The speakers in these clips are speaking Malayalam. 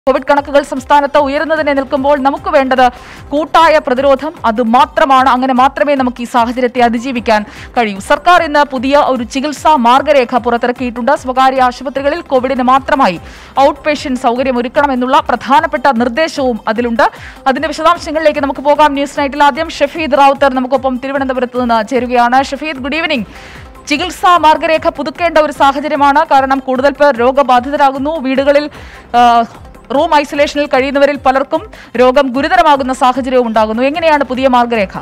കോവിഡ് കണക്കുകൾ സംസ്ഥാനത്ത് ഉയരുന്നതിനെ നിൽക്കുമ്പോൾ നമുക്ക് വേണ്ടത് കൂട്ടായ പ്രതിരോധം അത് മാത്രമാണ് അങ്ങനെ മാത്രമേ നമുക്ക് ഈ സാഹചര്യത്തെ അതിജീവിക്കാൻ കഴിയൂ സർക്കാർ ഇന്ന് പുതിയ ഒരു ചികിത്സാ മാർഗരേഖ പുറത്തിറക്കിയിട്ടുണ്ട് സ്വകാര്യ ആശുപത്രികളിൽ കോവിഡിന് മാത്രമായി ഔട്ട് പേഷ്യന്റ് സൗകര്യം ഒരുക്കണമെന്നുള്ള പ്രധാനപ്പെട്ട നിർദ്ദേശവും അതിലുണ്ട് അതിന്റെ വിശദാംശങ്ങളിലേക്ക് നമുക്ക് പോകാം ന്യൂസ് നൈറ്റിൽ ആദ്യം ഷഫീദ് റാവുത്തർ നമുക്കൊപ്പം തിരുവനന്തപുരത്ത് നിന്ന് ചേരുകയാണ് ഷഫീദ് ഗുഡ് ഈവനിംഗ് ചികിത്സാ മാർഗരേഖ പുതുക്കേണ്ട ഒരു സാഹചര്യമാണ് കാരണം കൂടുതൽ പേർ രോഗബാധിതരാകുന്നു വീടുകളിൽ ആ, റൂം ഐസൊലേഷനിൽ കഴിയുന്നവരിൽ പലർക്കും രോഗം ഗുരുതരമാകുന്ന സാഹചര്യവും ഉണ്ടാകുന്നു എങ്ങനെയാണ് പുതിയ മാർഗരേഖ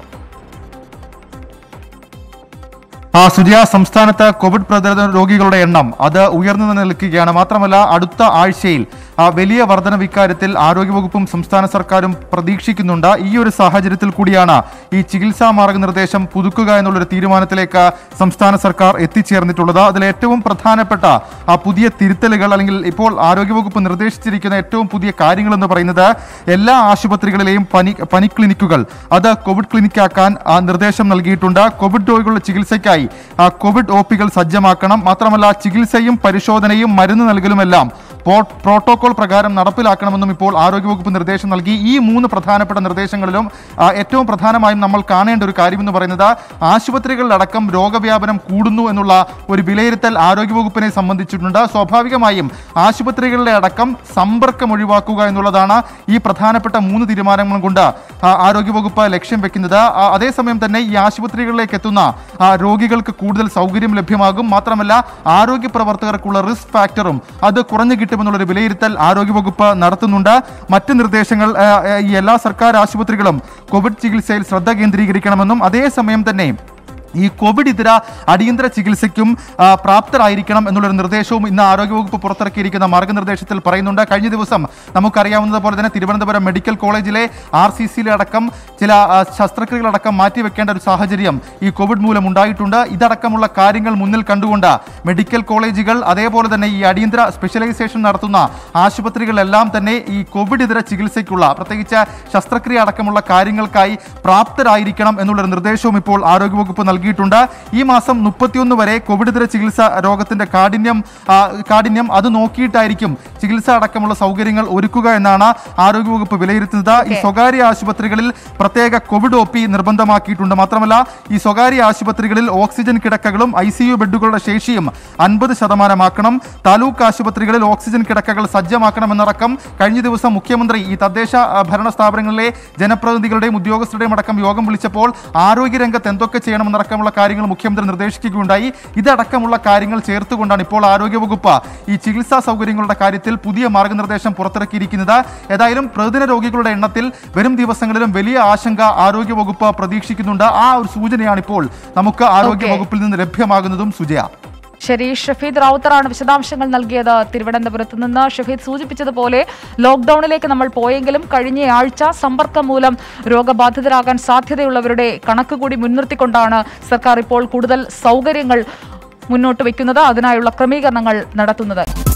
ആ സുജിയ സംസ്ഥാനത്ത് കോവിഡ് പ്രതിരോധ രോഗികളുടെ എണ്ണം അത് ഉയർന്നു നിൽക്കുകയാണ് മാത്രമല്ല അടുത്ത ആഴ്ചയിൽ ആ, വലിയ വർധനവ് ഇക്കാര്യത്തിൽ ആരോഗ്യവകുപ്പും സംസ്ഥാന സർക്കാരും പ്രതീക്ഷിക്കുന്നുണ്ട് ഈ ഒരു സാഹചര്യത്തിൽ കൂടിയാണ് ഈ ചികിത്സാ മാർഗനിർദ്ദേശം പുതുക്കുക എന്നുള്ളൊരു തീരുമാനത്തിലേക്ക് സംസ്ഥാന സർക്കാർ എത്തിച്ചേർന്നിട്ടുള്ളത് അതിൽ ഏറ്റവും പ്രധാനപ്പെട്ട ആ പുതിയ തിരുത്തലുകൾ അല്ലെങ്കിൽ ഇപ്പോൾ ആരോഗ്യവകുപ്പ് നിർദ്ദേശിച്ചിരിക്കുന്ന ഏറ്റവും പുതിയ കാര്യങ്ങൾ എന്ന് പറയുന്നത് എല്ലാ ആശുപത്രികളിലെയും പനി പനി ക്ലിനിക്കുകൾ അത് കോവിഡ് ക്ലിനിക്കാക്കാൻ ആ നിർദ്ദേശം നൽകിയിട്ടുണ്ട് കോവിഡ് രോഗികളുടെ ചികിത്സയ്ക്കായി ആ കോവിഡ് ഒ പികൾ സജ്ജമാക്കണം മാത്രമല്ല ചികിത്സയും പരിശോധനയും മരുന്ന് നൽകലുമെല്ലാം പോ- പ്രോട്ടോകോൾ പ്രകാരം നടപ്പിലാക്കണമെന്നും ഇപ്പോൾ ആരോഗ്യവകുപ്പ് നിർദ്ദേശം നൽകി ഈ മൂന്ന് പ്രധാനപ്പെട്ട നിർദ്ദേശങ്ങളിലും ആ, ഏറ്റവും പ്രധാനമായും നമ്മൾ കാണേണ്ട ഒരു കാര്യം എന്ന് പറയുന്നത് ആശുപത്രികളിലടക്കം രോഗവ്യാപനം കൂടുന്നു എന്നുള്ള ഒരു വിലയിരുത്തൽ ആരോഗ്യവകുപ്പിനെ സംബന്ധിച്ചിട്ടുണ്ട് സ്വാഭാവികമായും ആശുപത്രികളിലെ അടക്കം സമ്പർക്കം ഒഴിവാക്കുക എന്നുള്ളതാണ് ഈ പ്രധാനപ്പെട്ട മൂന്ന് തീരുമാനങ്ങളും കൊണ്ട് ആ, ആരോഗ്യവകുപ്പ് ലക്ഷ്യം വെക്കുന്നത് ആ, അതേസമയം തന്നെ ഈ ആശുപത്രികളിലേക്ക് എത്തുന്ന ആ, രോഗികൾക്ക് കൂടുതൽ സൗകര്യം ലഭ്യമാകും മാത്രമല്ല ആരോഗ്യ പ്രവർത്തകർക്കുള്ള റിസ്ക് ഫാക്ടറും അത് കുറഞ്ഞു കിട്ടുമെന്നുള്ളൊരു വിലയിരുത്തൽ ആരോഗ്യവകുപ്പ് നടത്തുന്നുണ്ട് മറ്റ് നിർദ്ദേശങ്ങൾ ആ, ആ, ഈ എല്ലാ സർക്കാർ ആശുപത്രികളും കോവിഡ് ചികിത്സയിൽ ശ്രദ്ധ കേന്ദ്രീകരിക്കണമെന്നും അതേസമയം തന്നെ ഈ കോവിഡ് ഇതര അടിയന്തര ചികിത്സയ്ക്കും ആ, പ്രാപ്തരായിരിക്കണം എന്നുള്ളൊരു നിർദ്ദേശവും ഇന്ന് ആരോഗ്യവകുപ്പ് പുറത്തിറക്കിയിരിക്കുന്ന മാർഗനിർദ്ദേശത്തിൽ പറയുന്നുണ്ട് കഴിഞ്ഞ ദിവസം നമുക്കറിയാവുന്നത് പോലെ തന്നെ തിരുവനന്തപുരം മെഡിക്കൽ കോളേജിലെ ആർ സി സിയിലെ അടക്കം ചില ആ, ശസ്ത്രക്രിയകളടക്കം മാറ്റിവെക്കേണ്ട ഒരു സാഹചര്യം ഈ കോവിഡ് മൂലം ഉണ്ടായിട്ടുണ്ട് ഇതടക്കമുള്ള കാര്യങ്ങൾ മുന്നിൽ കണ്ടുകൊണ്ട് മെഡിക്കൽ കോളേജുകൾ അതേപോലെ തന്നെ ഈ അടിയന്തര സ്പെഷ്യലൈസേഷൻ നടത്തുന്ന ആശുപത്രികളെല്ലാം തന്നെ ഈ കോവിഡ് ഇതര ചികിത്സയ്ക്കുള്ള പ്രത്യേകിച്ച് ശസ്ത്രക്രിയ അടക്കമുള്ള കാര്യങ്ങൾക്കായി പ്രാപ്തരായിരിക്കണം എന്നുള്ളൊരു നിർദ്ദേശവും ഇപ്പോൾ ആരോഗ്യവകുപ്പ് നൽകിയിട്ടുണ്ട് ഈ മാസം മുപ്പത്തിയൊന്ന് വരെ കോവിഡ് ഇതര ചികിത്സ രോഗത്തിന്റെ കാഠിന്യം ആ, കാഠിന്യം അത് നോക്കിയിട്ടായിരിക്കും ചികിത്സ അടക്കമുള്ള സൗകര്യങ്ങൾ ഒരുക്കുക എന്നാണ് ആരോഗ്യവകുപ്പ് വിലയിരുത്തുന്നത് ഈ സ്വകാര്യ ആശുപത്രികളിൽ പ്രത്യേക കോവിഡ് ഒ പി നിർബന്ധമാക്കിയിട്ടുണ്ട് മാത്രമല്ല ഈ സ്വകാര്യ ആശുപത്രികളിൽ ഓക്സിജൻ കിടക്കകളും ഐ സി യു ബെഡുകളുടെ ശേഷിയും അൻപത് ശതമാനമാക്കണം താലൂക്ക് ആശുപത്രികളിൽ ഓക്സിജൻ കിടക്കകൾ സജ്ജമാക്കണമെന്നടക്കം കഴിഞ്ഞ ദിവസം മുഖ്യമന്ത്രി ഈ തദ്ദേശ ആ, ഭരണ സ്ഥാപനങ്ങളിലെ ജനപ്രതിനിധികളുടെയും ഉദ്യോഗസ്ഥരുടെയും അടക്കം യോഗം വിളിച്ചപ്പോൾ ആരോഗ്യരംഗത്ത് എന്തൊക്കെ ചെയ്യണമെന്നടക്കമുള്ള കാര്യങ്ങൾ മുഖ്യമന്ത്രി നിർദ്ദേശിക്കുകയുണ്ടായി ഇതടക്കമുള്ള കാര്യങ്ങൾ ചേർത്തുകൊണ്ടാണ് ഇപ്പോൾ ആരോഗ്യവകുപ്പ് ഈ ചികിത്സാ സൗകര്യങ്ങളുടെ കാര്യത്തിൽ പുതിയ മാർഗനിർദ്ദേശം പുറത്തിറക്കിയിരിക്കുന്നത് ഏതായാലും പ്രതിദിന രോഗികളുടെ എണ്ണത്തിൽ വരും ദിവസങ്ങളിലും വലിയ ആശങ്ക ആരോഗ്യവകുപ്പ് പ്രതീക്ഷിക്കുന്നുണ്ട് ആ ഒരു സൂചനയാണ് ഇപ്പോൾ നമുക്ക് ആരോഗ്യവകുപ്പിൽ നിന്ന് ലഭ്യമാകുന്നതും സുജയ ശരി ഷഫീദ് റാവുത്തറാണ് വിശദാംശങ്ങൾ നൽകിയത് തിരുവനന്തപുരത്ത് നിന്ന് ഷഫീദ് സൂചിപ്പിച്ചതുപോലെ ലോക്ഡൌണിലേക്ക് നമ്മൾ പോയെങ്കിലും കഴിഞ്ഞ ആഴ്ച സമ്പർക്കം മൂലം രോഗബാധിതരാകാൻ സാധ്യതയുള്ളവരുടെ കണക്ക് കൂടി മുൻനിർത്തിക്കൊണ്ടാണ് സർക്കാർ ഇപ്പോൾ കൂടുതൽ സൗകര്യങ്ങൾ മുന്നോട്ട് വയ്ക്കുന്നത് അതിനായുള്ള ക്രമീകരണങ്ങൾ നടത്തുന്നത്